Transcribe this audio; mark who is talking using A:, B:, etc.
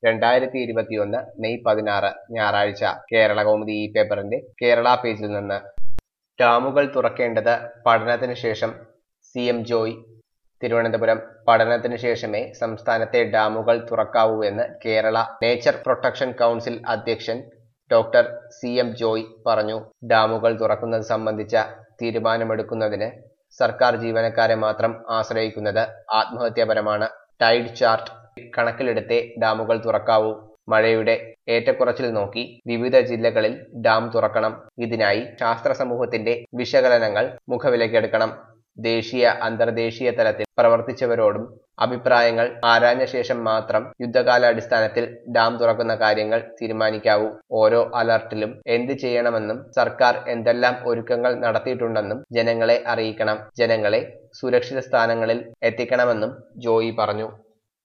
A: രണ്ടായിരത്തി ഇരുപത്തിയൊന്ന് മെയ് പതിനാറ് ഞായറാഴ്ച കേരള കൗമുദി ഈ പേപ്പറിന്റെ കേരള പേജിൽ നിന്ന് ഡാമുകൾ തുറക്കേണ്ടത് പഠനത്തിന് ശേഷം സി എം ജോയ് തിരുവനന്തപുരം പഠനത്തിന് ശേഷമേ സംസ്ഥാനത്തെ ഡാമുകൾ തുറക്കാവൂ എന്ന് കേരള നേച്ചർ പ്രൊട്ടക്ഷൻ കൗൺസിൽ അധ്യക്ഷൻ ഡോക്ടർ സി എം ജോയ് പറഞ്ഞു ഡാമുകൾ തുറക്കുന്നത് സംബന്ധിച്ച തീരുമാനമെടുക്കുന്നതിന് സർക്കാർ ജീവനക്കാരെ മാത്രം ആശ്രയിക്കുന്നത് ആത്മഹത്യാപരമാണ് ടൈഡ് ചാർട്ട് കണക്കിലെടുത്തേ ഡാമുകൾ തുറക്കാവൂ മഴയുടെ ഏറ്റക്കുറച്ചിൽ നോക്കി വിവിധ ജില്ലകളിൽ ഡാം തുറക്കണം ഇതിനായി ശാസ്ത്ര സമൂഹത്തിന്റെ വിശകലനങ്ങൾ മുഖവിലക്കെടുക്കണം ദേശീയ അന്തർദേശീയ തലത്തിൽ പ്രവർത്തിച്ചവരോടും അഭിപ്രായങ്ങൾ ആരാഞ്ഞ ശേഷം മാത്രം യുദ്ധകാലാടിസ്ഥാനത്തിൽ ഡാം തുറക്കുന്ന കാര്യങ്ങൾ തീരുമാനിക്കാവൂ ഓരോ അലർട്ടിലും എന്ത് ചെയ്യണമെന്നും സർക്കാർ എന്തെല്ലാം ഒരുക്കങ്ങൾ നടത്തിയിട്ടുണ്ടെന്നും ജനങ്ങളെ അറിയിക്കണം ജനങ്ങളെ സുരക്ഷിത സ്ഥാനങ്ങളിൽ എത്തിക്കണമെന്നും ജോയി പറഞ്ഞു